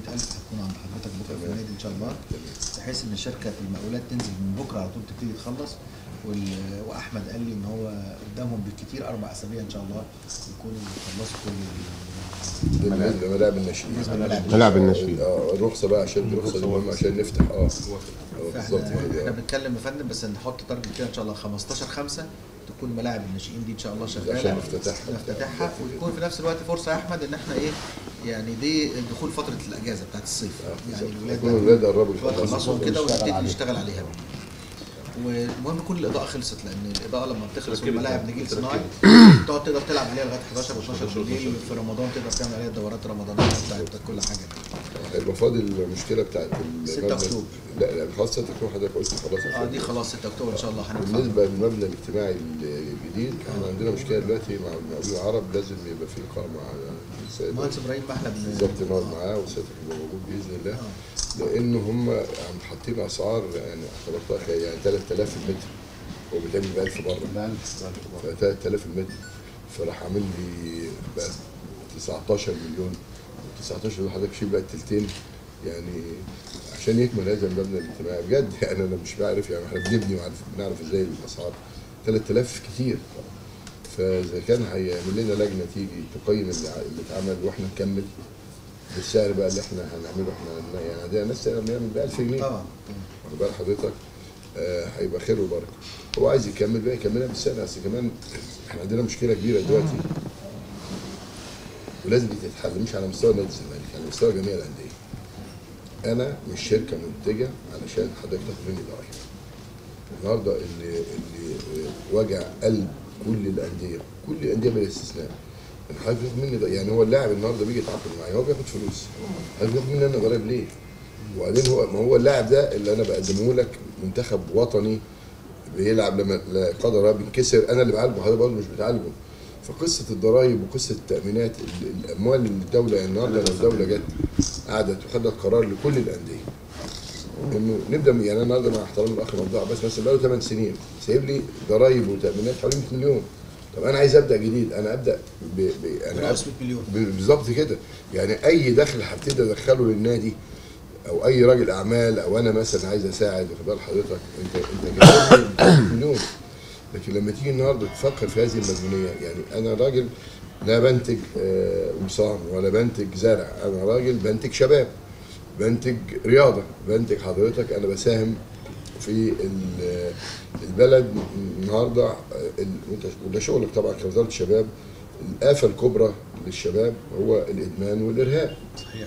هتكون عند حضرتك بكره في النادي ان شاء الله بحيث ان شركه المقاولات تنزل من بكره على طول تبتدي تخلص وال- واحمد قال لي ان هو قدامهم بالكتير اربع اسابيع ان شاء الله يكونوا خلصوا كل ال- ده ملاعب الناشئين بالنسبه للملاعب ملعب الناشئين اه الرخصه بقى عشان دي رخصه دي مهمه عشان نفتح اه آه، بالظبط فاحنا احنا كده بنتكلم يا فندم بس نحط تارجت كده ان شاء الله 15 5 تكون ملاعب الناشئين دي ان شاء الله شغاله عشان نفتتحها. نفتتحها ويكون في نفس الوقت فرصه يا احمد ان احنا ايه يعني دي دخول فتره الاجازه بتاعت الصيف يعني الولاد يكونوا الولاد قربوا بقى يخلصوا خلصهم كده ونشتغل ونبتدي عليها. نشتغل عليها بقى والمهم تكون الاضاءه خلصت لان الاضاءه لما بتخلص تركيبة والملاعب تركيبة. نجيل صناعي تقعد تقدر تلعب عليها لغايه 11 و12 بالليل في رمضان تقدر تعمل عليها الدورات الرمضانيه بتاعت كل حاجه هيبقى فاضل المشكله بتاعت ال- 6 المبنى- أكتوبر. لا لا خلاص 6 اكتوبر حضرتك قلت خلاص اه دي خلاص 6 اكتوبر ان شاء الله هندفع بالنسبه للمبنى الاجتماعي الجديد احنا عندنا مشكله دلوقتي مع المقاولين العرب لازم يبقى في لقاء مع السيد مهندس ابراهيم بقى احنا بن- بالظبط نقعد معاه وسيادتك يبقى موجود باذن الله لان هم عم حاطين اسعار يعني اعتبرتها خيال، يعني 3000 المتر هو بيتعمل ب 1000 بره ف 3000 المتر فراح عامل لي بقى 19 مليون 19 دول حضرتك شيل بقى التلتين يعني عشان يكمل هذا المبنى الاجتماعي بجد يعني انا مش بعرف يعني احنا بنبني وعارف بنعرف ازاي الاسعار 3000 كتير فاذا كان هيعمل لنا لجنه تيجي تقيم اللي ع- اللي اتعمل واحنا نكمل بالسعر بقى اللي احنا هنعمله احنا يعني عندنا ناس بنعمل ب 1000 جنيه طبعا واخد بال حضرتك آه، هيبقى خير وبركه هو عايز يكمل بقى يكملها بالسنه بس كمان احنا عندنا مشكله كبيره دلوقتي ولازم دي تتحل مش على مستوى نادي الزمالك على مستوى جميع الانديه انا مش شركه منتجه علشان حضرتك تاخد مني ضرائب النهارده اللي اللي آه، وجع قلب كل الانديه كل الانديه بلا استثناء ان حضرتك تاخد مني ضرائب. يعني هو اللاعب النهارده بيجي يتعاقد معايا هو بياخد فلوس حضرتك تاخد مني انا ضرائب ليه؟ وبعدين هو ما هو اللاعب ده اللي انا بقدمه لك منتخب وطني بيلعب لما لا قدر الله بينكسر انا اللي بعالجه حضرتك برضه مش بتعالجه فقصه الضرايب وقصه التامينات ال- الاموال اللي الدوله يعني النهارده لو الدوله جت قعدت وخدت قرار لكل الانديه انه نبدا يعني انا النهارده مع احترام الاخ ممدوح بس مثلا بقاله 8 سنين سايب لي ضرايب وتامينات حوالي 100 مليون طب انا عايز ابدا جديد انا ابدا ب... ب... انا ناقص 100 مليون ب- بالظبط كده يعني اي دخل هبتدي ادخله للنادي او اي راجل اعمال او انا مثلا عايز اساعد واخد بال حضرتك انت انت جايب لي مليون لكن لما تيجي النهارده تفكر في هذه المديونيه يعني انا راجل لا بنتج آه، قمصان ولا بنتج زرع انا راجل بنتج شباب بنتج رياضه بنتج حضرتك انا بساهم في ال- البلد النهارده آه، ال- وانت وده شغلك طبعا كوزاره الشباب الآفة الكبرى للشباب هو الإدمان والإرهاب صحيح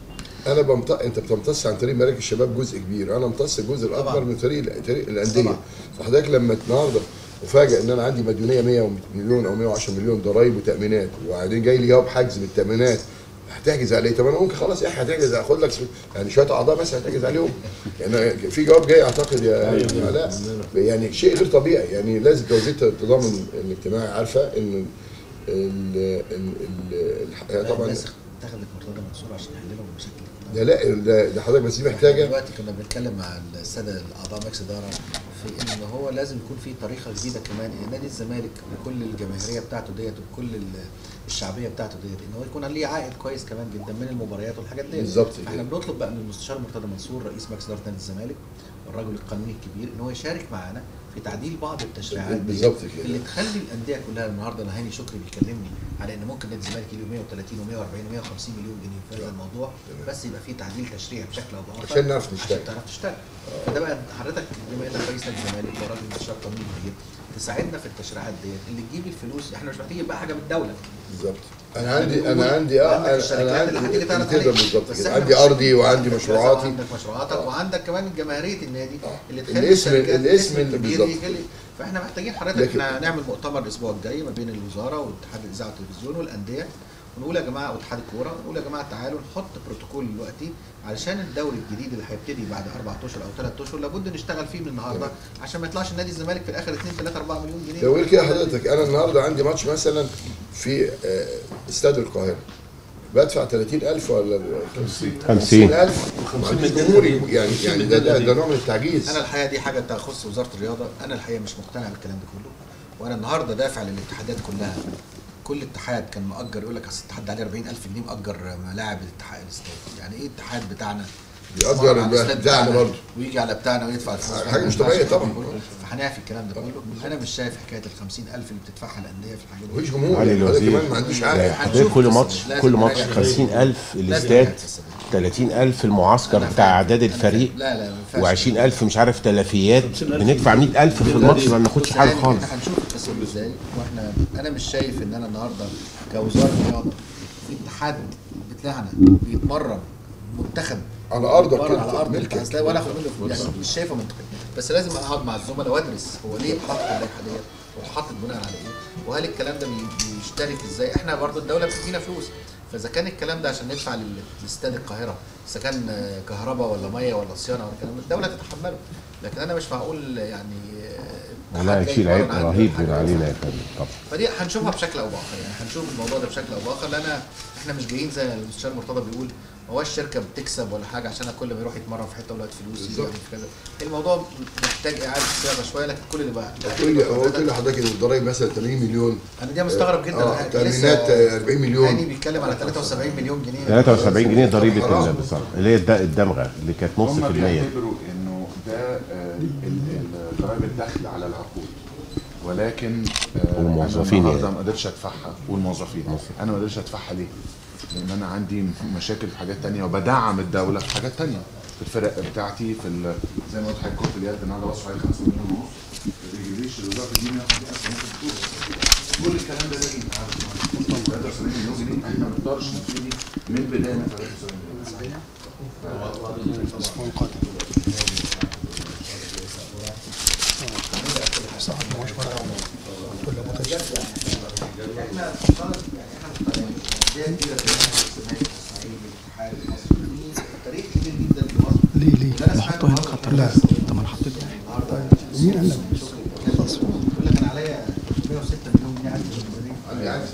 أنا بمط... أنت بتمتص عن طريق مراكز الشباب جزء كبير أنا امتص الجزء الأكبر طبعا. من طريق طريق الأندية طبعا. فحضرتك لما النهارده افاجئ ان انا عندي مديونيه 100 مليون او 110 مليون ضرايب وتامينات وبعدين جاي لي جواب حجز بالتامينات هتحجز عليه طب انا ممكن خلاص يا اخي هتحجز هاخد لك يعني شويه اعضاء بس هتحجز عليهم يعني في جواب جاي اعتقد يا يا علاء يعني شيء غير طبيعي يعني لازم توزيع التضامن الاجتماعي عارفه ان ال ال ال ال طبعا الناس اتخذت مرتضى منصور عشان يحل لهم المشاكل ده لا ده, ده حضرتك بس دي محتاجه دلوقتي كنا بنتكلم مع الساده الاعضاء مجلس اداره في ان هو لازم يكون في طريقه جديده كمان ان نادي الزمالك بكل الجماهيريه بتاعته ديت وبكل ال- الشعبيه بتاعته ديت ان هو يكون ليه عائد كويس كمان جدا من المباريات والحاجات ديت بالظبط احنا كده. بنطلب بقى من المستشار مرتضى منصور رئيس مجلس اداره نادي الزمالك والرجل القانوني الكبير ان هو يشارك معانا في تعديل بعض التشريعات ديت بالظبط كده. اللي تخلي الانديه كلها النهارده انا هاني شكري بيكلمني على ان ممكن نادي الزمالك يجيب 130 و140 و150 مليون جنيه في هذا الموضوع بس يبقى في تعديل تشريعي بشكل او باخر عشان نعرف نشتغل. عشان تعرف تشتغل فده بقى حضرتك بما انك رئيس نادي الزمالك وراجل مستشار قانوني كبير تساعدنا في التشريعات ديت اللي تجيب الفلوس احنا مش محتاجين بقى حاجه من الدوله بالظبط انا عندي انا عندي اه وعندك انا الشركات اللي انا هتيجي عندي تعرض تقدر عليك. بالظبط بس كده احنا عندي مش- ارضي وعندي عندك مشروعاتي عندك مشروعاتك آه. وعندك كمان جماهيريه النادي آه. اللي تخلي الاسم- الشركات الاسم الاسم الكبير بالظبط. يجي لي. فاحنا محتاجين حضرتك لكن- احنا هنعمل مؤتمر الاسبوع الجاي ما بين الوزاره واتحاد الاذاعه والتلفزيون والانديه ونقول يا جماعه واتحاد الكوره ونقول يا جماعه تعالوا نحط بروتوكول دلوقتي علشان الدوري الجديد اللي هيبتدي بعد اربع اشهر او ثلاث اشهر لابد نشتغل فيه من النهارده عشان ما يطلعش نادي الزمالك في الاخر 2 3 4 مليون جنيه لو غير كده حضرتك انا النهارده عندي ماتش مثلا في آه، استاد القاهره بدفع 30000 ولا 50 50000 وعندي جمهور يعني يعني ده, ده, ده نوع من التعجيز انا الحقيقه دي حاجه تخص وزاره الرياضه انا الحقيقه مش مقتنع بالكلام ده كله وانا النهارده دافع للاتحادات كلها كل اتحاد كان مأجر يقول لك اصل الاتحاد ده عليه 40000 جنيه مأجر ملاعب الاتحاد الاستاد يعني ايه الاتحاد بتاعنا بيأجر يتمرن على البتاع الاستاد بتاعنا برضه. ويجي على بتاعنا ويدفع الفلوس حاجة مش طبيعية طبعا. فهنعفي الكلام ده كله انا مش شايف حكايه ال 50000 اللي بتدفعها الانديه في الحاجات دي مفيش جمهور علي يعني حضرتك الوزير. كمان ما عندوش آه، حاجه هنشوف حضرتك كل بس ماتش لازم كل ماتش نراجع 50000 لازم الاستاد نراجع السبب. 30000 المعسكر أنا بتاع فاهم. اعداد أنا الفريق فاهم. لا لا ما ينفعش. و20000 مش عارف تلفيات بندفع 100000 في الماتش ما بناخدش بص حاجه يعني خالص احنا هنشوف القصه دي ازاي واحنا انا مش شايف ان انا النهارده كوزاره رياضه في اتحاد بتاعنا بيتمرن منتخب على أرضك بيتمرن كده، على ارض ملكك. الأصل ولا اخد منه فلوس يعني مش شايفه منطقي بس لازم اقعد مع الزملاء وادرس هو ليه حاطط اللائحه ديت وحاطط بناء على ايه وهل الكلام ده بي- بيشترك ازاي احنا برضو الدوله بتدينا فلوس فاذا كان الكلام ده عشان ندفع لل- لاستاد القاهره اذا كان آه، كهرباء ولا ميه ولا صيانه ولا الكلام ده الدوله تتحمله لكن انا مش معقول يعني آه، والله حد جاي هيشيل عبء يتمرن عندي رهيب حاجة من علينا يا فندم طبعا فدي هنشوفها بشكل او باخر يعني هنشوف الموضوع ده بشكل او باخر لان احنا مش جايين زي المستشار مرتضى بيقول ما هوش شركه بتكسب ولا حاجه عشان كل ما يروح يتمرن في حته ولا فلوس بالظبط. يعمل في كذا الموضوع محتاج اعاده صياغه شويه لكن كل اللي بقى قلت لي هو قلت لي لحضرتك ان الضرايب مثلا 80 مليون انا دي مستغرب جدا اه لسه تامينات آه، 40 هاني مليون بيتكلم على 73 مليون جنيه 73 جنيه ضريبه حرام. ال- بالظبط اللي هي الد- الدمغه اللي كانت نص هم في المية بيعتبروا انه ده آه، ال- ال- ضرائب الدخل على العقود ولكن آه، والموظفين انا النهارده يعني. ما قدرتش ادفعها والموظفين انا ما قدرتش ادفعها ليه؟ لان انا عندي مشاكل في حاجات تانية وبدعم الدوله في حاجات تانية في الفرق بتاعتي في ال- زي ما قلت لحضرتك كره اليد النهارده بصرف عليه 5 مليون ونص ما بيجيبليش الوزاره تديني 100000 ونص بطوله كل الكلام ده باجي 73 مليون جنيه احنا ما نقدرش نبتدي من بدايه من 73 مليون جنيه احنا مفترض يعني احنا مقتنعين الانديه كبيره زي الزمالك الاسماعيلي الاتحاد المصري في تاريخ كبير جدا في مصر ليه ليه؟ وده انا ما سمعت حطوها هنا النهارده خطر لا طب ما انا حطيته النهارده مين قال لك؟ خلاص يقول لك انا عليا 106 مليون جنيه عندي في الميزانيه انا عايز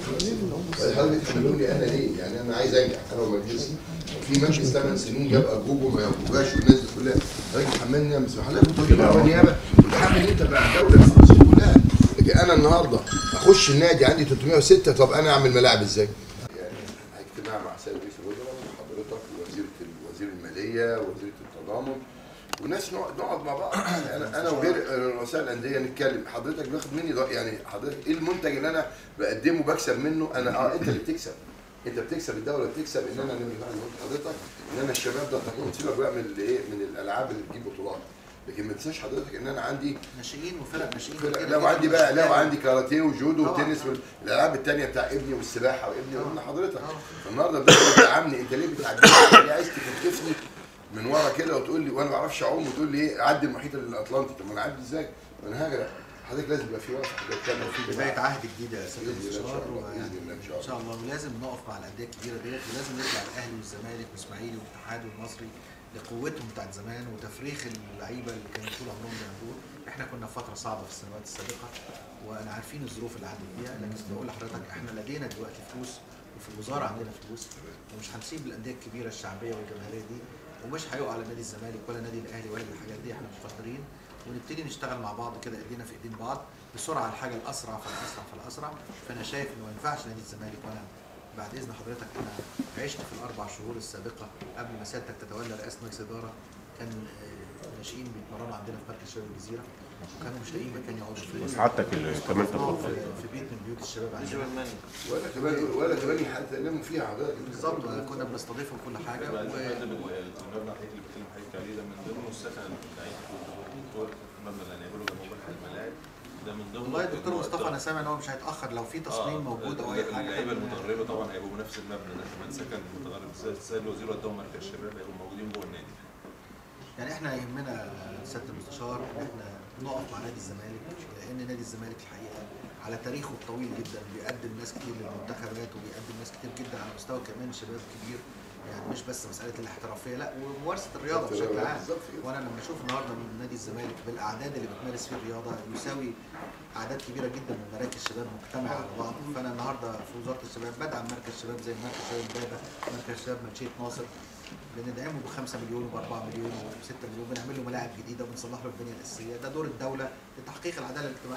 فعلا حضرتك تخلوني انا ليه؟ يعني انا عايز انجح انا ومجلسي في مجلس ثمان سنين جاب ارجوكم ما يرجوكاش والناس دي كلها راجل حملني امس حضرتك كنت واجب على نيابه وتحمل انت بقى الدوله الفلوس دي كلها لكن انا النهارده اخش النادي عندي 306 طب انا اعمل ملاعب ازاي؟ يعني اجتماع مع سيد رئيس الوزراء وحضرتك ووزيره وزير الماليه ووزيره التضامن وناس نقعد نقعد مع بعض انا انا وغير رؤساء الانديه نتكلم حضرتك بياخد مني ض- يعني حضرتك ايه المنتج اللي انا بقدمه بكسب منه انا اه انت اللي بتكسب انت بتكسب الدوله بتكسب ان انا نمر واحد قلت لحضرتك ان انا الشباب ده تكون سيبك بقى من ايه من الالعاب اللي بتجيب بطولات لكن ما تنساش حضرتك ان انا عندي ناشئين وفرق ناشئين فرق- كده لو كده عندي بقى لو مش عندي كاراتيه وجودو طبعاً. وتنس والالعاب التانيه بتاع ابني والسباحه وابني آه. وابن حضرتك آه. فالنهارده بدات تدعمني انت ليه بتعدي ليه عايز تكتفني من ورا كده وتقول لي وانا ما بعرفش اعوم وتقول لي ايه عدي المحيط الاطلنطي طب ما انا اعدي ازاي؟ ما انا هاجر حضرتك لازم يبقى في وقفه حضرتك تعمل في بدايه عهد جديد يا سيدي بإذن الله إن شاء المستشار الله، ويعني بإذن الله إن شاء ان شاء الله ولازم نقف مع الانديه الكبيره ديت ولازم نرجع الاهلي والزمالك والاسماعيلي والاتحاد والمصري لقوتهم بتاعت زمان وتفريخ اللعيبه اللي كانوا طول عمرهم بيعملوه احنا كنا في فتره صعبه في السنوات السابقه وانا عارفين الظروف اللي عدت بيها لكن بقول لحضرتك احنا لدينا دلوقتي فلوس وفي الوزاره عندنا فلوس ومش هنسيب الانديه الكبيره الشعبيه والجماهيريه دي ومش هيقع على نادي الزمالك ولا نادي الاهلي ولا الحاجات دي احنا مفتقرين ونبتدي نشتغل مع بعض كده ايدينا في ايدين بعض بسرعه الحاجه الاسرع فالاسرع فالاسرع فانا شايف انه ما ينفعش نادي الزمالك وانا بعد اذن حضرتك انا عشت في الاربع شهور السابقه قبل ما سيادتك تتولى رئاسه مجلس اداره كان آه، ناشئين بيتمرنوا عندنا في مركز شباب الجزيره وكانوا مش لاقيين مكان يقعدوا فيه سعادتك اللي كمان استضافناهم تفضل في في بيت من بيوت الشباب عندنا ولا كمان ولا كمان يتكلموا فيها حضرتك بالظبط كنا بنستضيفهم كل حاجه و... المبنى الحقيقي اللي بتكلم حضرتك عليه ده من ضمن السكن بتاعت الدكتور المبنى اللي هنعمله جنب مبنى الملاعب ده من ضمن والله الدكتور مصطفى انا سامع ان هو مش هيتاخر لو في تصميم موجود او اي حاجه اللعيبه المتغربه طبعا هيبقوا بنفس المبنى ده كمان سكن متغرب السيد الوزير وداهم مركز الشباب هيبقوا موجودين جوه النادي يعني احنا يهمنا سياده المستشار ان احنا نقف مع نادي الزمالك لان نادي الزمالك الحقيقه على تاريخه الطويل جدا بيقدم ناس كتير للمنتخبات وبيقدم ناس كتير جدا على مستوى كمان شباب كبير يعني مش بس مساله الاحترافيه لا وممارسه الرياضه بشكل عام بالظبط كده. وانا لما اشوف النهارده من نادي الزمالك بالاعداد اللي بتمارس فيه الرياضه يساوي اعداد كبيره جدا من مراكز الشباب مجتمعه على بعض فانا النهارده في وزاره الشباب بدعم مركز شباب زي مركز شباب امبابه مركز شباب منشيه ناصر بندعمه ب 5 مليون وب 4 مليون وب 6 مليون بنعمل له ملاعب جديده وبنصلح له البنيه الاساسيه ده دور الدوله لتحقيق العداله الاجتماعيه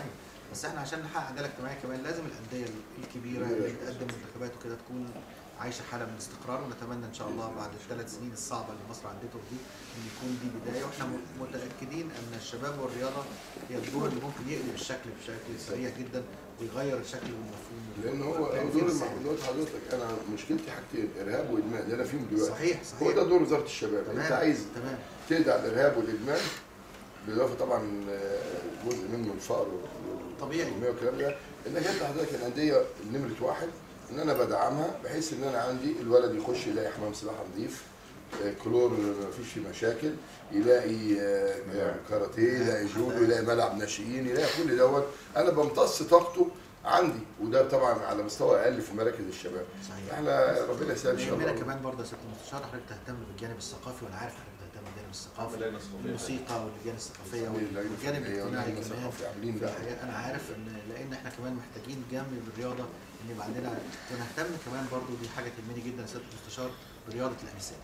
بس احنا عشان نحقق عداله اجتماعيه كمان لازم الانديه الكبيره اللي بتقدم منتخبات وكده تكون عايشه حاله من الاستقرار ونتمنى ان شاء الله بعد الثلاث سنين الصعبه اللي مصر عدته دي ان يكون دي بدايه واحنا م- متاكدين ان الشباب والرياضه هي الدور اللي ممكن يقلب الشكل بشكل سريع جدا ويغير الشكل والمفهوم لان هو لأن دور في المحمودات حضرتك انا مشكلتي حاجتين ارهاب وادمان اللي انا فيهم دلوقتي صحيح هو صحيح ده دور وزاره الشباب تمام انت عايز تمام تدع الارهاب والادمان بالاضافه طبعا آه، جزء منه الفقر وال- طبيعي. والتنمية والكلام ده انك انت حضرتك الانديه نمره واحد ان انا بدعمها بحيث ان انا عندي الولد يخش يلاقي حمام سباحه نظيف آه، كلور ما فيش فيه مشاكل يلاقي آه، كاراتيه يلاقي جودو يلاقي ملعب ناشئين يلاقي كل دوت انا بمتص طاقته عندي وده طبعا على مستوى اقل في مراكز الشباب صحيح. احنا ربنا يسهل ان شاء يهمنا الله كمان برضه يا سياده المستشار حضرتك تهتم بالجانب الثقافي وانا عارف حضرتك تهتم بالجانب الثقافي اللجنة الثقافية. الموسيقى واللجان الثقافيه اللجنة والجانب الثقافية الاجتماعي واللجنة كمان الثقافية عاملين في ده. الحياه انا عارف ان لان احنا كمان محتاجين جنب بالرياضه ان يبقى عندنا ونهتم كمان برضه دي حاجه تهمني جدا يا سياده المستشار برياضه الانسات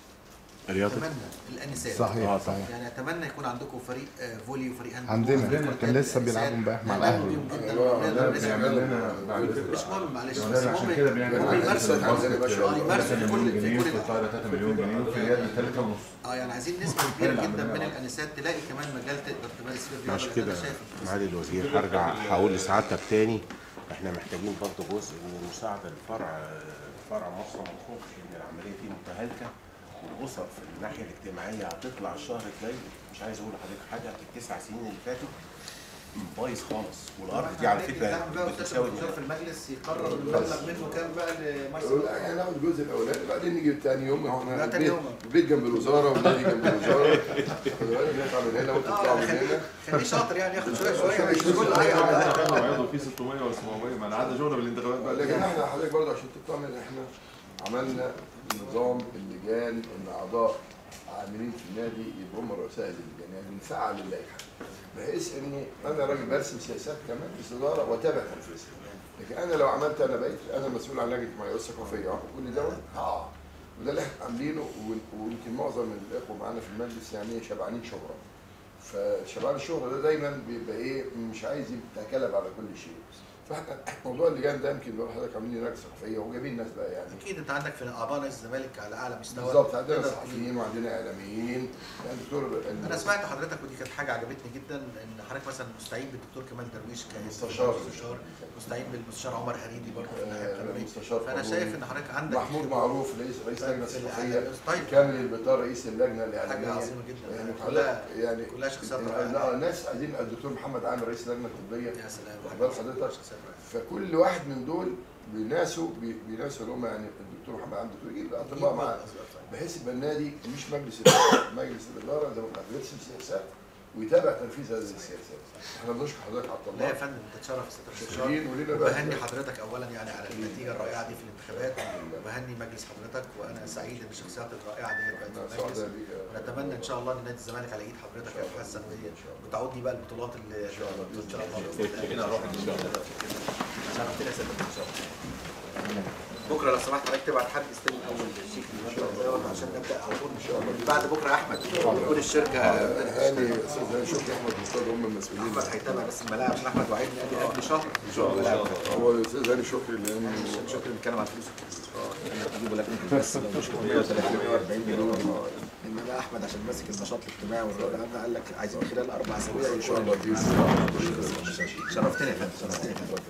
رياضه اتمنى الانسات صحيح صحيح يعني اتمنى يكون عندكم فريق آه، فولي وفريق هاند عندنا كان لسه بيلعبوا امبارح مع الاهلي ده بيعمل لنا بعد مش مهم معلش ده بس عشان هم كده هم بيعمل يمارسوا عندنا اه يمارسوا في 3 كل مليون في جنيه كل في القاهره 3 مليون جنيه وفي الرياض 3 ونص اه يعني عايزين نسبه كبيره جدا من الانسات تلاقي كمان مجال تقدر تمارس فيه الرياضه مش لأن كده أنا شايف معالي الوزير هرجع هقول لسعادتك تاني احنا محتاجين برضه جزء من المساعده لفرع فرع مصر ما نخرجش ان العمليه دي متهالكه والاسر في الناحيه الاجتماعيه هتطلع الشهر الجاي مش عايز اقول لحضرتك حاجه في التسع سنين اللي فاتوا بايظ خالص والارض دي على فكره بتساوي في المجلس يقرر المبلغ منه كام بقى لمصر لا يعني ناخد الجزء الاولاني بعدين نيجي تاني يوم لا، احنا تاني البيت, يوم. البيت جنب الوزاره والنادي جنب الوزاره خد بالك نطلع من هنا وانتوا تطلعوا اه من هنا خليه خليه شاطر يعني ياخد شويه شويه شوية مش كل شوية. حاجه كانوا عضو في 600 ولا 700 ما انا عدى شغل بالانتخابات بقى لكن احنا حضرتك برضه عشان تطمن احنا عملنا نظام اللجان ان اعضاء عاملين في النادي يبقوا هم رؤساء اللجان يعني بنفعل اللائحه بحيث اني انا راجل برسم سياسات كمان في الاداره واتابع تنفيذها لكن انا لو عملت انا بقيت انا مسؤول عن لجنه المعايير الثقافيه كل دوت اه وده اللي احنا عاملينه و- ويمكن معظم الاخوه معانا في المجلس يعني شبعانين شهره فشبعان الشهره ده دايما بيبقى ايه مش عايز يتكلم على كل شيء فاحنا موضوع اللجان ده يمكن بقى حضرتك عاملين لجنه ثقافيه وجايبين ناس بقى يعني اكيد انت عندك في اعضاء نادي الزمالك على اعلى مستوى بالظبط عندنا تقدر صحفيين وعندنا اعلاميين يعني دكتور انا سمعت حضرتك ودي كانت حاجه عجبتني جدا ان حضرتك مثلا مستعين بالدكتور كمال درويش مستشار. مستشار مستعين بالمستشار عمر هريدي برضه في الناحيه آه، القانونيه مستشار فانا قانوني. شايف ان حضرتك عندك محمود معروف رئيس رئيس لجنه في ثقافيه الإعلام. طيب. كامل البطار رئيس اللجنه الاعلاميه حاجة عظيمة جدا. يعني كلها- حضرتك يعني كلها شخصيات لا رائعة. ناس عايزين الدكتور محمد عامر رئيس اللجنه الطبيه يا سلام واخد بال حضرتك فكل واحد من دول بيناسوا بي- بيناسوا اللي هم يعني الدكتور محمد عامر الدكتور يجيب اطباء معاه بحيث يبقى النادي مش مجلس الاداره مجلس الاداره زي ما قلت بيرسم سياسات ويتابع تنفيذ هذه السياسات احنا بنشكر حضرتك على لا يا الطلاب فندم انت تشرف يا سياده المستشار شاكرين ولينا بقى وبهني حضرتك اولا يعني على النتيجه الرائعه دي في الانتخابات وبهني مجلس حضرتك وانا سعيد ان الشخصيات الرائعه دي بقت أنا في سعداء المجلس بيك يا- ونتمنى ان شاء الله ان نادي الزمالك على ايد حضرتك يا حسن وتعودني بقى البطولات اللي ان شاء الله ان شاء الله شرفتنا يا سياده المستشار بكره لو سمحت حضرتك تبعت حد يستلم اول شيك المبلغ دوت عشان نبدا على طول ان شاء الله بعد بكره يا احمد يكون الشركه هاني استاذ هاني شكري احمد مصطفى هم المسؤولين احمد هيتابع بس الملاعب عشان احمد وعدني قال لي قبل شهر ان شاء الله هو الاستاذ هاني شكري لانه شكرا بنتكلم على الفلوس يجيبوا لك بس لو مش 130 140 مليون انما احمد عشان ماسك النشاط الاجتماعي والكلام ده قال لك عايزين خلال اربع اسابيع ان شاء الله دي شرفتني يا فندم شرفتني يا فندم